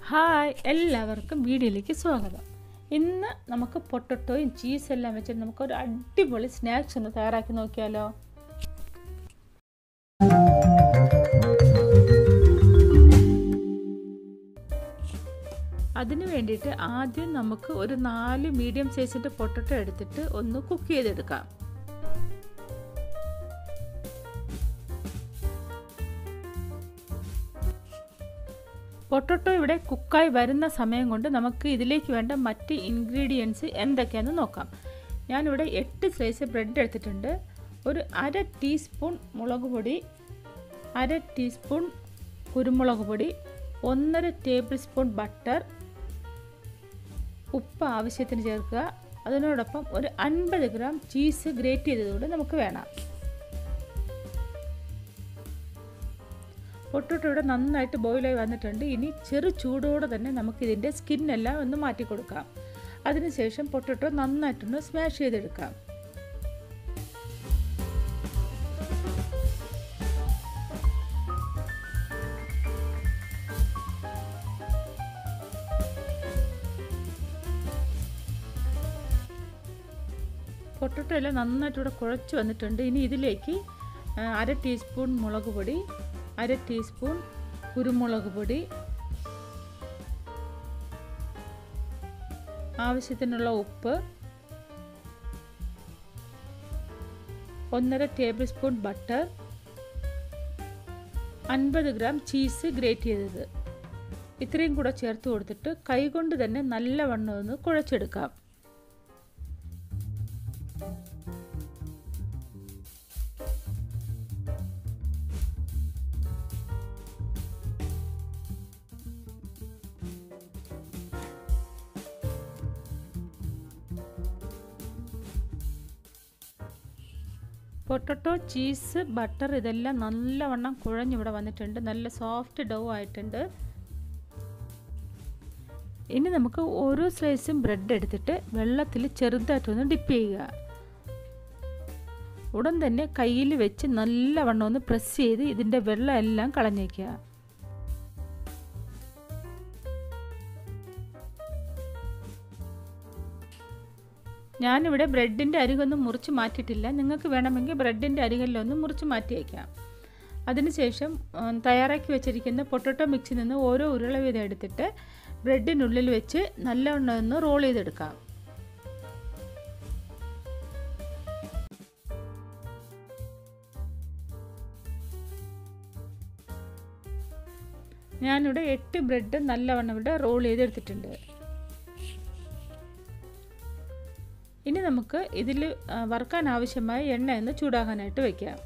hi എല്ലാവർക്കും വീഡിയോയിലേക്ക് സ്വാഗതം ഇന്ന് നമുക്ക് പൊട്ടറ്റോയും ചീസ് എല്ലാം വെച്ചിട്ട് നമുക്ക് ഒരു അടിപൊളി സ്നാക്സ് ഒന്ന് തയ്യാറാക്കി നോക്കിയാലോ അതിന് വേണ്ടിയിട്ട് ആദ്യം നമുക്ക് ഒരു നാല് മീഡിയം സൈസിൻ്റെ പൊട്ടറ്റോ എടുത്തിട്ട് ഒന്ന് കുക്ക് ചെയ്തെടുക്കാം പൊട്ടറ്റോ ഇവിടെ കുക്കായി വരുന്ന സമയം കൊണ്ട് നമുക്ക് ഇതിലേക്ക് വേണ്ട മറ്റ് ഇൻഗ്രീഡിയൻസ് എന്തൊക്കെയാണെന്ന് നോക്കാം ഞാനിവിടെ എട്ട് സ്ലൈസ് ബ്രെഡ് എടുത്തിട്ടുണ്ട് ഒരു അര ടീസ്പൂൺ മുളക് പൊടി അര ടീസ്പൂൺ കുരുമുളക് പൊടി ഒന്നര ടേബിൾ സ്പൂൺ ബട്ടർ ഉപ്പ് ആവശ്യത്തിന് ചേർക്കുക അതിനോടൊപ്പം ഒരു അൻപത് ഗ്രാം ചീസ് ഗ്രേറ്റ് ചെയ്തതുകൊണ്ട് നമുക്ക് വേണം പൊട്ടോട്ടോ ഇവിടെ നന്നായിട്ട് ബോയിലായി വന്നിട്ടുണ്ട് ഇനി ചെറു ചൂടോടെ തന്നെ നമുക്കിതിൻ്റെ സ്കിന്നെല്ലാം ഒന്ന് മാറ്റി കൊടുക്കാം അതിനുശേഷം പൊട്ടോട്ടോ നന്നായിട്ടൊന്ന് സ്മാഷ് ചെയ്തെടുക്കാം പൊട്ടറ്റോ എല്ലാം നന്നായിട്ട് ഇവിടെ കുഴച്ച് വന്നിട്ടുണ്ട് ഇനി ഇതിലേക്ക് അര ടീസ്പൂൺ മുളക് പൊടി അര ടീസ്പൂൺ കുരുമുളക് പൊടി ആവശ്യത്തിനുള്ള ഉപ്പ് ഒന്നര ടേബിൾ സ്പൂൺ ബട്ടർ അൻപത് ഗ്രാം ചീസ് ഗ്രേറ്റ് ചെയ്തത് ഇത്രയും കൂടെ ചേർത്ത് കൊടുത്തിട്ട് കൈകൊണ്ട് തന്നെ നല്ലവണ്ണം ഒന്ന് കുഴച്ചെടുക്കാം പൊട്ടറ്റോ ചീസ് ബട്ടർ ഇതെല്ലാം നല്ലവണ്ണം കുഴഞ്ഞിവിടെ വന്നിട്ടുണ്ട് നല്ല സോഫ്റ്റ് ഡോ ആയിട്ടുണ്ട് ഇനി നമുക്ക് ഓരോ സ്ലൈസും ബ്രെഡ് എടുത്തിട്ട് വെള്ളത്തിൽ ചെറുതായിട്ടൊന്ന് ഡിപ്പ് ചെയ്യുക ഉടൻ തന്നെ കയ്യിൽ വെച്ച് നല്ലവണ്ണം ഒന്ന് പ്രസ് ചെയ്ത് ഇതിൻ്റെ വെള്ളം എല്ലാം കളഞ്ഞേക്കുക ഞാനിവിടെ ബ്രെഡിൻ്റെ അരികൊന്നും മുറിച്ച് മാറ്റിയിട്ടില്ല നിങ്ങൾക്ക് വേണമെങ്കിൽ ബ്രെഡിൻ്റെ അരികെല്ലാം മുറിച്ച് മാറ്റി വയ്ക്കാം അതിനുശേഷം തയ്യാറാക്കി വെച്ചിരിക്കുന്ന പൊട്ടറ്റോ മിക്സിൽ നിന്ന് ഓരോ ഉരുള വീതം എടുത്തിട്ട് ബ്രെഡിനുള്ളിൽ വെച്ച് നല്ലവണ്ണം ഒന്ന് റോൾ ചെയ്തെടുക്കാം ഞാനിവിടെ എട്ട് ബ്രെഡ് നല്ലവണ്ണം ഇവിടെ റോൾ ചെയ്തെടുത്തിട്ടുണ്ട് ഇനി നമുക്ക് ഇതിൽ വറുക്കാൻ ആവശ്യമായ എണ്ണ ഒന്ന് ചൂടാകാനായിട്ട് വയ്ക്കാം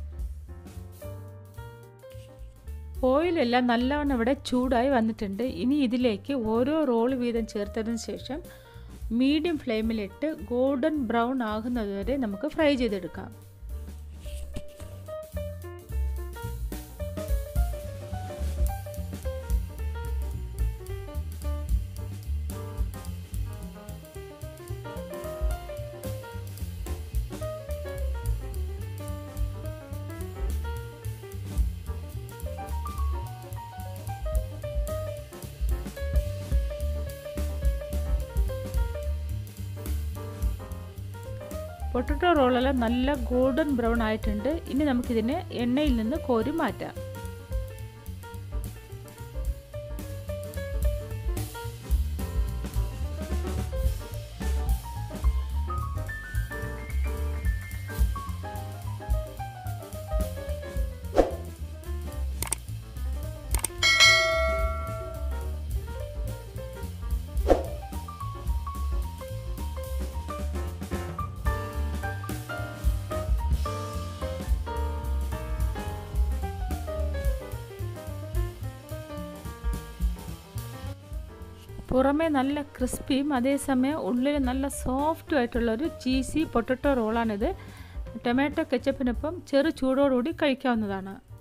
ഓയിലെല്ലാം നല്ലവണ്ണം ഇവിടെ ചൂടായി വന്നിട്ടുണ്ട് ഇനി ഇതിലേക്ക് ഓരോ റോൾ വീതം ചേർത്തതിന് ശേഷം മീഡിയം ഫ്ലെയിമിലിട്ട് ഗോൾഡൻ ബ്രൗൺ ആകുന്നതുവരെ നമുക്ക് ഫ്രൈ ചെയ്തെടുക്കാം പൊട്ടറ്റോ റോളെല്ലാം നല്ല ഗോൾഡൻ ബ്രൗൺ ആയിട്ടുണ്ട് ഇനി നമുക്കിതിനെ എണ്ണയിൽ നിന്ന് കോരി മാറ്റാം പുറമേ നല്ല ക്രിസ്പിയും അതേസമയം ഉള്ളിൽ നല്ല സോഫ്റ്റും ആയിട്ടുള്ള ഒരു ചീസി പൊട്ടറ്റോ റോളാണിത് ടൊമാറ്റോ കെച്ചപ്പിനൊപ്പം ചെറു ചൂടോടുകൂടി കഴിക്കാവുന്നതാണ്